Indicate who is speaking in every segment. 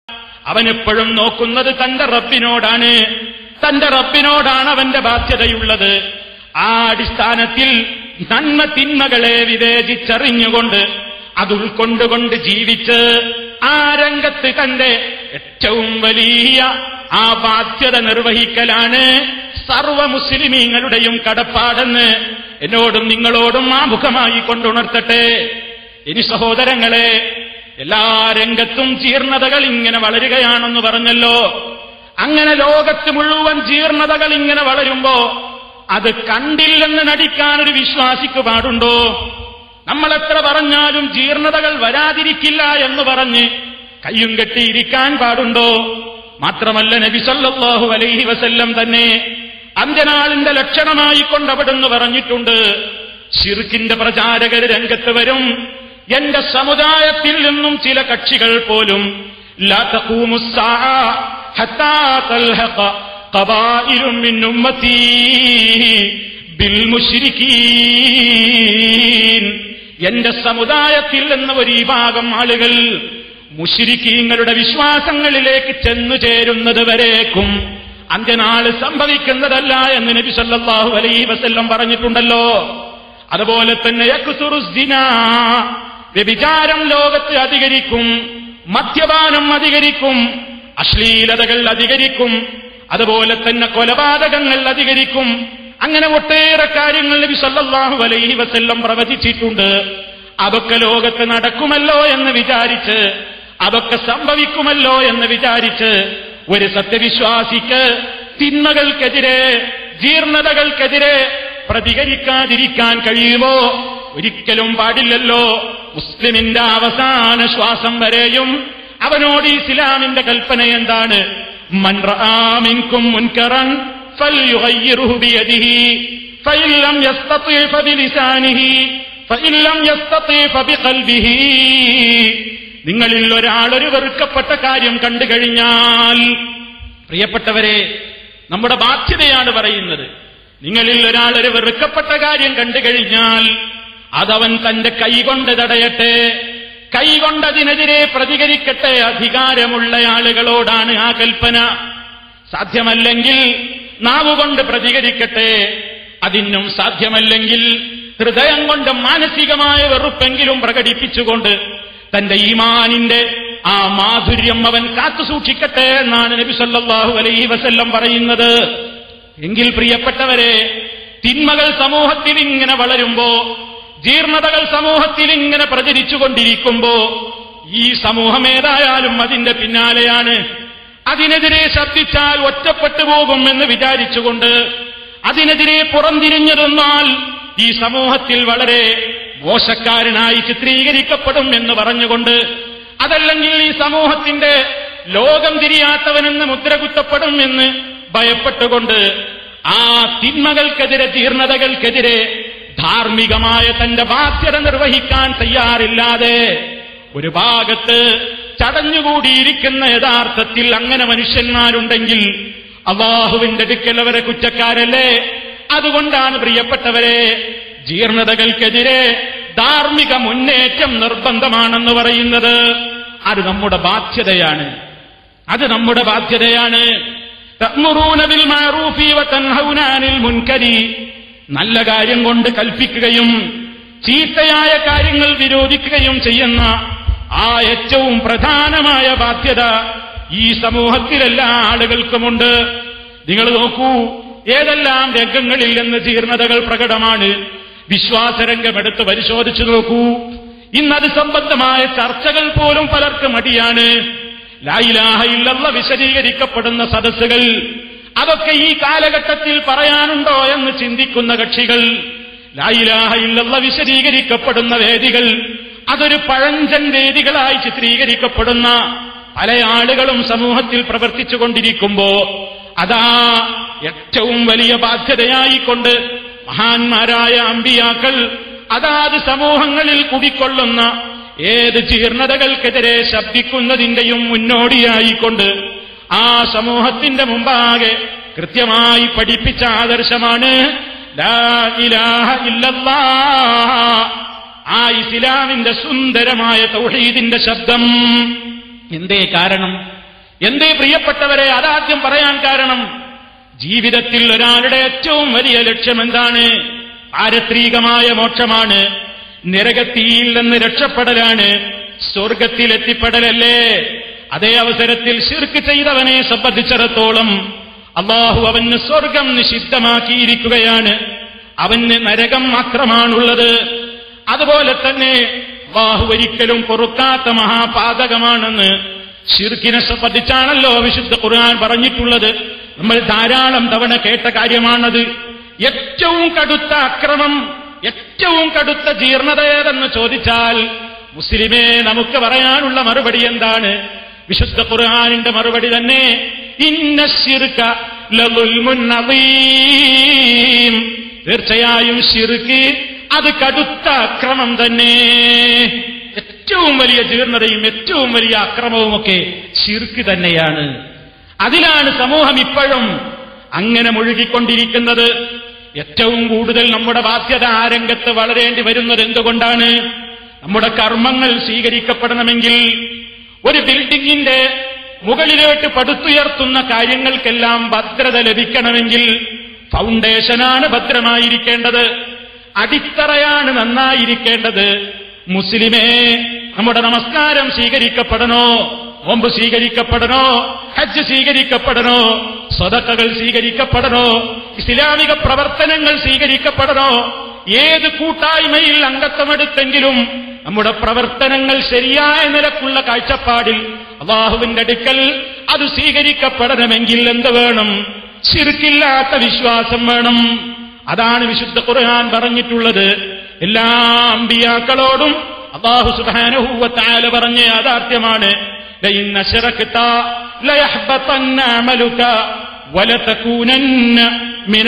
Speaker 1: അവനെപ്പോഴും നോക്കുന്നത് തന്റെ റബ്ബിനോടാണ് തന്റെ റബ്ബിനോടാണ് അവന്റെ ബാധ്യതയുള്ളത് ആ അടിസ്ഥാനത്തിൽ നന്മ തിന്മകളെ വിവേചിച്ചറിഞ്ഞുകൊണ്ട് അത് ഉൾക്കൊണ്ടുകൊണ്ട് ജീവിച്ച് ആ രംഗത്ത് തന്റെ ഏറ്റവും വലിയ ആ ബാധ്യത നിർവഹിക്കലാണ് സർവ മുസ്ലിമീങ്ങളുടെയും കടപ്പാടെന്ന് എന്നോടും നിങ്ങളോടും ആമുഖമായി കൊണ്ടുണർത്തട്ടെ ഇനി സഹോദരങ്ങളെ എല്ലാ രംഗത്തും ജീർണതകൾ ഇങ്ങനെ വളരുകയാണെന്ന് പറഞ്ഞല്ലോ അങ്ങനെ ലോകത്ത് മുഴുവൻ ജീർണതകൾ ഇങ്ങനെ വളരുമ്പോ അത് കണ്ടില്ലെന്ന് നടിക്കാൻ ഒരു വിശ്വാസിക്ക് പാടുണ്ടോ നമ്മൾ എത്ര പറഞ്ഞാലും ജീർണതകൾ വരാതിരിക്കില്ല എന്ന് പറഞ്ഞ് കയ്യും കെട്ടിയിരിക്കാൻ പാടുണ്ടോ മാത്രമല്ല നബി സല്ലല്ലാഹു അലൈഹി വസല്ലം തന്നെ അന്ത്യനാളിന്റെ ലക്ഷണമായി കൊണ്ടവിടുന്ന് പറഞ്ഞിട്ടുണ്ട് ഷിർക്കിന്റെ പ്രചാരകർ രംഗത്ത് വരും എന്റെ സമുദായത്തിൽ നിന്നും ചില കക്ഷികൾ പോലും ലാ തഖൂമു الساعة حتى تلحق قبائل من أمتي بالمشركين എന്റെ സമുദായത്തിൽ നിന്ന് ഒരു വിഭാഗം ആളുകൾ മുഷിരിക്കീങ്ങളുടെ വിശ്വാസങ്ങളിലേക്ക് ചെന്നു ചേരുന്നത് വരേക്കും അന്ത്യനാള് സംഭവിക്കുന്നതല്ല എന്ന് നബി സല്ലല്ലാഹു അലൈഹി വസല്ലം പറഞ്ഞിട്ടുണ്ടല്ലോ അതുപോലെ തന്നെ യക്സുറുസ്ദിന വ്യഭിചാരം ലോകത്ത് അധികരിക്കും മദ്യപാനം അധികരിക്കും അശ്ലീലതകൾ അധികരിക്കും അതുപോലെ തന്നെ കൊലപാതകങ്ങൾ അധികരിക്കും അങ്ങനെ ഒട്ടേറെ കാര്യങ്ങൾ നബി സല്ലല്ലാഹു അലൈഹി വസല്ലം പ്രവചിച്ചിട്ടുണ്ട് അതൊക്കെ ലോകത്ത് നടക്കുമല്ലോ എന്ന് വിചാരിച്ച് അതൊക്കെ സംഭവിക്കുമല്ലോ എന്ന് വിചാരിച്ച് ഒരു സത്യവിശ്വാസിക്ക് തിന്മകൾക്കെതിരെ ജീർണതകൾക്കെതിരെ പ്രതികരിക്കാതിരിക്കാൻ കഴിയുമോ ഒരിക്കലും പാടില്ലല്ലോ മുസ്ലിമിന്റെ അവസാന ശ്വാസം വരെയും അവനോട് ഇസ്ലാമിന്റെ കൽപ്പന എന്താണ് മൻ റആ മിൻകും മുൻകറൻ ഫൽയുഗയ്യിറുഹു ബിയദിഹി ഫഇൻ ലം യസ്തതി ഫബിലിസാനിഹി ഫഇൻ ലം യസ്തതി ഫബിഖൽബിഹി നിങ്ങളിൽ ഒരാൾ ഒരു വെറുക്കപ്പെട്ട കാര്യം കണ്ടു കഴിഞ്ഞാൽ പ്രിയപ്പെട്ടവരെ നമ്മുടെ ബാധ്യതയാണ് പറയുന്നത് നിങ്ങളിൽ ഒരാൾ ഒരു വെറുക്കപ്പെട്ട കാര്യം കണ്ടു കഴിഞ്ഞാൽ അതവൻ തന്റെ കൈകൊണ്ട് തടയട്ടെ കൈകൊണ്ടതിനെതിരെ പ്രതികരിക്കട്ടെ അധികാരമുള്ള ആളുകളോടാണ് ആ കൽപ്പന സാധ്യമല്ലെങ്കിൽ നാവുകൊണ്ട് പ്രതികരിക്കട്ടെ അതിനും സാധ്യമല്ലെങ്കിൽ ഹൃദയം കൊണ്ട് മാനസികമായ വെറുപ്പെങ്കിലും പ്രകടിപ്പിച്ചുകൊണ്ട് തന്റെ ഈമാനിന്റെ ആ മാധുര്യം അവൻ കാത്തു സൂക്ഷിക്കട്ടെ എന്നാണ് നബി സല്ലല്ലാഹു അലൈഹി വസല്ലം പറയുന്നത് എങ്കിൽ പ്രിയപ്പെട്ടവരെ തിന്മകൾ സമൂഹത്തിൽ ഇങ്ങനെ വളരുമ്പോ ജീർണതകൾ സമൂഹത്തിൽ ഇങ്ങനെ പ്രചരിച്ചുകൊണ്ടിരിക്കുമ്പോ ഈ സമൂഹം ഏതായാലും അതിന്റെ പിന്നാലെയാണ് അതിനെതിരെ ശബ്ദിച്ചാൽ ഒറ്റപ്പെട്ടു പോകും എന്ന് വിചാരിച്ചുകൊണ്ട് അതിനെതിരെ പുറംതിരിഞ്ഞു നിന്നാൽ ഈ സമൂഹത്തിൽ വളരെ മോശക്കാരനായി ചിത്രീകരിക്കപ്പെടും എന്ന് പറഞ്ഞുകൊണ്ട് അതല്ലെങ്കിൽ ഈ സമൂഹത്തിന്റെ ലോകം തിരിയാത്തവനെന്ന് മുദ്രകുത്തപ്പെടും എന്ന് ഭയപ്പെട്ടുകൊണ്ട് ആ തിന്മകൾക്കെതിരെ ജീർണതകൾക്കെതിരെ ധാർമ്മികമായ തന്റെ ബാധ്യത നിർവഹിക്കാൻ തയ്യാറില്ലാതെ ഒരു ഭാഗത്ത് ചടഞ്ഞുകൂടിയിരിക്കുന്ന യഥാർത്ഥത്തിൽ അങ്ങനെ മനുഷ്യന്മാരുണ്ടെങ്കിൽ അള്ളാഹുവിന്റെ അടുക്കൽ അവരെ കുറ്റക്കാരല്ലേ അതുകൊണ്ടാണ് പ്രിയപ്പെട്ടവരെ ജീർണതകൾക്കെതിരെ ധാർമ്മിക മുന്നേറ്റം നിർബന്ധമാണെന്ന് പറയുന്നത് അത് നമ്മുടെ ബാധ്യതയാണ് അത് നമ്മുടെ ബാധ്യതയാണ് തഅ്മുറൂന ബിൽ മഅറൂഫി വതൻഹൗന അനിൽ മുൻകരി നല്ല കാര്യം കൊണ്ട് കൽപ്പിക്കുകയും ചീത്തയായ കാര്യങ്ങൾ വിരോധിക്കുകയും ചെയ്യുന്ന ആ ഏറ്റവും പ്രധാനമായ ബാധ്യത ഈ സമൂഹത്തിലെല്ലാ ആളുകൾക്കുമുണ്ട് നിങ്ങൾ നോക്കൂ ഏതെല്ലാം രംഗങ്ങളിൽ നിന്ന് ജീർണതകൾ പ്രകടമാണ് വിശ്വാസരംഗമെടുത്ത് പരിശോധിച്ചു നോക്കൂ ഇന്നത് സംബന്ധമായ ചർച്ചകൾ പോലും പലർക്കും മടിയാണ് ലായിലാഹ ഇല്ലല്ല വിശദീകരിക്കപ്പെടുന്ന സദസ്സുകൾ അതൊക്കെ ഈ കാലഘട്ടത്തിൽ പറയാനുണ്ടോ എന്ന് ചിന്തിക്കുന്ന കക്ഷികൾ ലായിലാഹ ഇല്ലല്ല വിശദീകരിക്കപ്പെടുന്ന വേദികൾ അതൊരു പഴഞ്ചൻ വേദികളായി ചിത്രീകരിക്കപ്പെടുന്ന പല ആളുകളും സമൂഹത്തിൽ പ്രവർത്തിച്ചുകൊണ്ടിരിക്കുമ്പോ അതാ ഏറ്റവും വലിയ ബാധ്യതയായിക്കൊണ്ട് മഹാന്മാരായ അമ്പിയാക്കൾ അതാത് സമൂഹങ്ങളിൽ കുടിക്കൊള്ളുന്ന ഏത് ജീർണതകൾക്കെതിരെ ശബ്ദിക്കുന്നതിന്റെയും മുന്നോടിയായിക്കൊണ്ട് ആ സമൂഹത്തിന്റെ മുമ്പാകെ കൃത്യമായി പഠിപ്പിച്ച ആദർശമാണ് ലാ ഇലാഹ ഇല്ലല്ലാ ആ ഇസ്ലാമിന്റെ സുന്ദരമായ തൗഹീദിന്റെ ശബ്ദം എന്തേ കാരണം എന്തേ പ്രിയപ്പെട്ടവരെ അതാദ്യം പറയാൻ കാരണം ജീവിതത്തിൽ ഒരാളുടെ ഏറ്റവും വലിയ ലക്ഷ്യം എന്താണ് പാരത്രികമായ മോക്ഷമാണ് നിരകത്തിയിൽ നിന്ന് രക്ഷപ്പെടലാണ് സ്വർഗത്തിലെത്തിപ്പെടലല്ലേ അതേ അവസരത്തിൽ ശിർക്ക് ചെയ്തവനെ സംബന്ധിച്ചിടത്തോളം അള്ളാഹു അവന് സ്വർഗം നിഷിദ്ധമാക്കിയിരിക്കുകയാണ് അവന് നരകം മാത്രമാണുള്ളത് അതുപോലെ തന്നെ അള്ളാഹു ഒരിക്കലും പൊറുക്കാത്ത മഹാപാതകമാണെന്ന് ഷിർക്കിനെ സംബന്ധിച്ചാണല്ലോ വിശുദ്ധ ഖുർആൻ പറഞ്ഞിട്ടുള്ളത് നമ്മൾ ധാരാളം തവണ കേട്ട കാര്യമാണത് ഏറ്റവും കടുത്ത അക്രമം ഏറ്റവും കടുത്ത ജീർണത ഏതെന്ന് ചോദിച്ചാൽ മുസ്ലിമേ നമുക്ക് പറയാനുള്ള മറുപടി എന്താണ് വിശുദ്ധ ഖുർആാനിന്റെ മറുപടി തന്നെ ഇന്ന ശിർക്ക ലളുൽമുൻ അദീം. തീർച്ചയായും ശിർക്ക് അത് കടുത്ത അക്രമം തന്നെ ഏറ്റവും വലിയ ജീർണതയും ഏറ്റവും വലിയ അക്രമവുമൊക്കെ ശിർക്ക് തന്നെയാണ് അതിലാണ് സമൂഹം ഇപ്പോഴും അങ്ങനെ മുഴുകിക്കൊണ്ടിരിക്കുന്നത് ഏറ്റവും കൂടുതൽ നമ്മുടെ ബാധ്യത ആ രംഗത്ത് വളരേണ്ടി വരുന്നത് എന്തുകൊണ്ടാണ് നമ്മുടെ കർമ്മങ്ങൾ സ്വീകരിക്കപ്പെടണമെങ്കിൽ ഒരു ബിൽഡിങ്ങിന്റെ മുകളിലോട്ട് പടുത്തുയർത്തുന്ന കാര്യങ്ങൾക്കെല്ലാം ഭദ്രത ലഭിക്കണമെങ്കിൽ ഫൗണ്ടേഷനാണ് ഭദ്രമായിരിക്കേണ്ടത് അടിത്തറയാണ് നന്നായിരിക്കേണ്ടത് മുസ്ലിമേ നമ്മുടെ നമസ്കാരം സ്വീകരിക്കപ്പെടണോ നോമ്പ് സ്വീകരിക്കപ്പെടണോ ഹജ്ജ് സ്വീകരിക്കപ്പെടണോ സ്വതക്കകൾ സ്വീകരിക്കപ്പെടണോ ഇസ്ലാമിക പ്രവർത്തനങ്ങൾ സ്വീകരിക്കപ്പെടണോ ഏത് കൂട്ടായ്മയിൽ അംഗത്വമെടുത്തെങ്കിലും നമ്മുടെ പ്രവർത്തനങ്ങൾ ശരിയായ നിലക്കുള്ള കാഴ്ചപ്പാടിൽ അള്ളാഹുവിന്റെ അടുക്കൽ അത് സ്വീകരിക്കപ്പെടണമെങ്കിൽ എന്ത് വേണം ശിർക്കില്ലാത്ത വിശ്വാസം വേണം അതാണ് വിശുദ്ധ ഖുർആൻ പറഞ്ഞിട്ടുള്ളത് എല്ലാ അമ്പിയാക്കളോടും അള്ളാഹു സുബാനഹൂവത്താല പറഞ്ഞ യാഥാർത്ഥ്യമാണ് لئن أشركت ليحبطن عملك ولتكونن من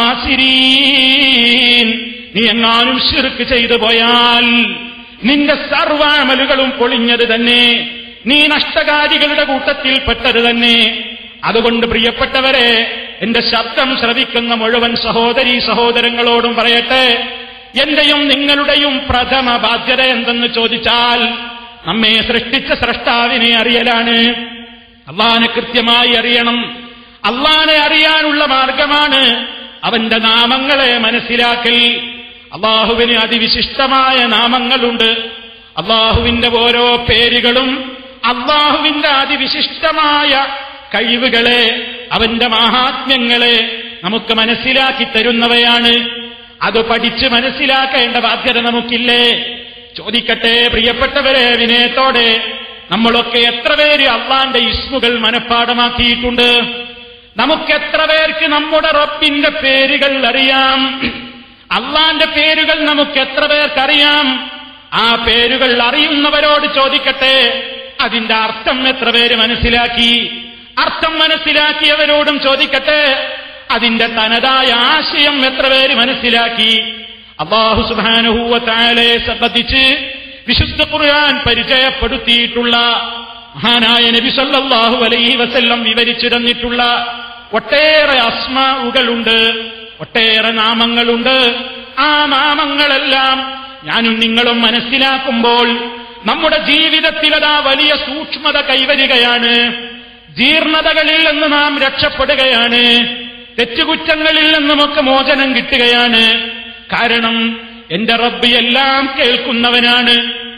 Speaker 1: الخاسرين നീ എങ്ങാനും ശിർക്ക് ചെയ്തു പോയാൽ നിന്റെ സർവാമലുകളും പൊളിഞ്ഞത് തന്നെ നീ നഷ്ടകാരികളുടെ കൂട്ടത്തിൽപ്പെട്ടത് തന്നെ അതുകൊണ്ട് പ്രിയപ്പെട്ടവരെ എന്റെ ശബ്ദം ശ്രവിക്കുന്ന മുഴുവൻ സഹോദരി സഹോദരങ്ങളോടും പറയട്ടെ എന്റെയും നിങ്ങളുടെയും പ്രഥമ ബാധ്യത എന്തെന്ന് ചോദിച്ചാൽ നമ്മെ സൃഷ്ടിച്ച സ്രഷ്ടാവിനെ അറിയലാണ് അള്ളാനെ കൃത്യമായി അറിയണം അള്ളാനെ അറിയാനുള്ള മാർഗമാണ് അവന്റെ നാമങ്ങളെ മനസ്സിലാക്കൽ അള്ളാഹുവിന് അതിവിശിഷ്ടമായ നാമങ്ങളുണ്ട് അള്ളാഹുവിന്റെ ഓരോ പേരുകളും അള്ളാഹുവിന്റെ അതിവിശിഷ്ടമായ കഴിവുകളെ അവന്റെ മഹാത്മ്യങ്ങളെ നമുക്ക് മനസ്സിലാക്കി തരുന്നവയാണ് അത് പഠിച്ച് മനസ്സിലാക്കേണ്ട ബാധ്യത നമുക്കില്ലേ ചോദിക്കട്ടെ പ്രിയപ്പെട്ടവരെ വിനയത്തോടെ നമ്മളൊക്കെ എത്ര പേര് അള്ളാന്റെ ഇസ്മുകൾ മനഃപ്പാടമാക്കിയിട്ടുണ്ട് നമുക്ക് എത്ര പേർക്ക് നമ്മുടെ റബ്ബിന്റെ പേരുകൾ അറിയാം അള്ളാന്റെ പേരുകൾ നമുക്ക് എത്ര പേർക്കറിയാം ആ പേരുകൾ അറിയുന്നവരോട് ചോദിക്കട്ടെ അതിന്റെ അർത്ഥം എത്ര പേര് മനസ്സിലാക്കി അർത്ഥം മനസ്സിലാക്കിയവരോടും ചോദിക്കട്ടെ അതിന്റെ തനതായ ആശയം എത്ര പേര് മനസ്സിലാക്കി അള്ളാഹു സുബാനുഹൂവത്തായാലെ സംബന്ധിച്ച് വിശുദ്ധ ഖുർആൻ പരിചയപ്പെടുത്തിയിട്ടുള്ള മഹാനായ നബി സല്ലല്ലാഹു അലൈഹി വസല്ലം വിവരിച്ചു തന്നിട്ടുള്ള ഒട്ടേറെ അസ്മാവുകളുണ്ട് ഒട്ടേറെ നാമങ്ങളുണ്ട് ആ നാമങ്ങളെല്ലാം ഞാനും നിങ്ങളും മനസ്സിലാക്കുമ്പോൾ നമ്മുടെ ജീവിതത്തിൽ അതാ വലിയ സൂക്ഷ്മത കൈവരികയാണ് ജീർണതകളിൽ നിന്ന് നാം രക്ഷപ്പെടുകയാണ് തെറ്റുകുറ്റങ്ങളിൽ നിന്ന് നമുക്ക് മോചനം കിട്ടുകയാണ് കാരണം എന്റെ റബ്ബ് എല്ലാം കേൾക്കുന്നവനാണ്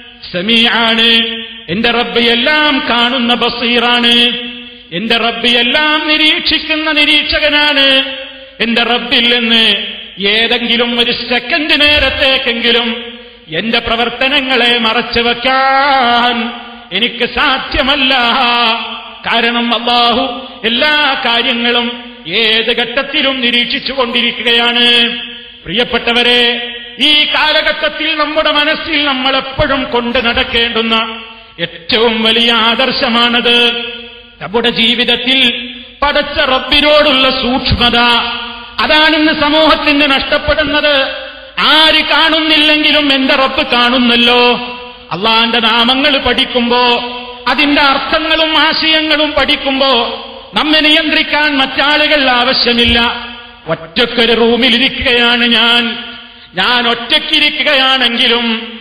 Speaker 1: സമീആണ് എന്റെ റബ്ബ് എല്ലാം കാണുന്ന ബസീറാണ് എന്റെ റബ്ബ് എല്ലാം നിരീക്ഷിക്കുന്ന നിരീക്ഷകനാണ് എന്റെ റബ്ബിൽ നിന്ന് ഏതെങ്കിലും ഒരു സെക്കൻഡ് നേരത്തേക്കെങ്കിലും എന്റെ പ്രവർത്തനങ്ങളെ മറച്ചു വെക്കാൻ എനിക്ക് സാധ്യമല്ല കാരണം അള്ളാഹു എല്ലാ കാര്യങ്ങളും ഏത് ഘട്ടത്തിലും നിരീക്ഷിച്ചു കൊണ്ടിരിക്കുകയാണ് പ്രിയപ്പെട്ടവരെ ഈ കാലഘട്ടത്തിൽ നമ്മുടെ മനസ്സിൽ നമ്മൾ എപ്പോഴും കൊണ്ട് നടക്കേണ്ടുന്ന ഏറ്റവും വലിയ ആദർശമാണത് നമ്മുടെ ജീവിതത്തിൽ പടച്ച റബ്ബിനോടുള്ള സൂക്ഷ്മത അതാണിന്ന് സമൂഹത്തിന് നഷ്ടപ്പെടുന്നത് ആര് കാണുന്നില്ലെങ്കിലും എന്റെ റബ്ബ് കാണുന്നല്ലോ അള്ളാന്റെ നാമങ്ങൾ പഠിക്കുമ്പോ അതിന്റെ അർത്ഥങ്ങളും ആശയങ്ങളും പഠിക്കുമ്പോ നമ്മെ നിയന്ത്രിക്കാൻ മറ്റാളുകൾ ആവശ്യമില്ല ഒറ്റക്കൊരു റൂമിലിരിക്കുകയാണ് ഞാൻ ഞാൻ ഒറ്റയ്ക്കിരിക്കുകയാണെങ്കിലും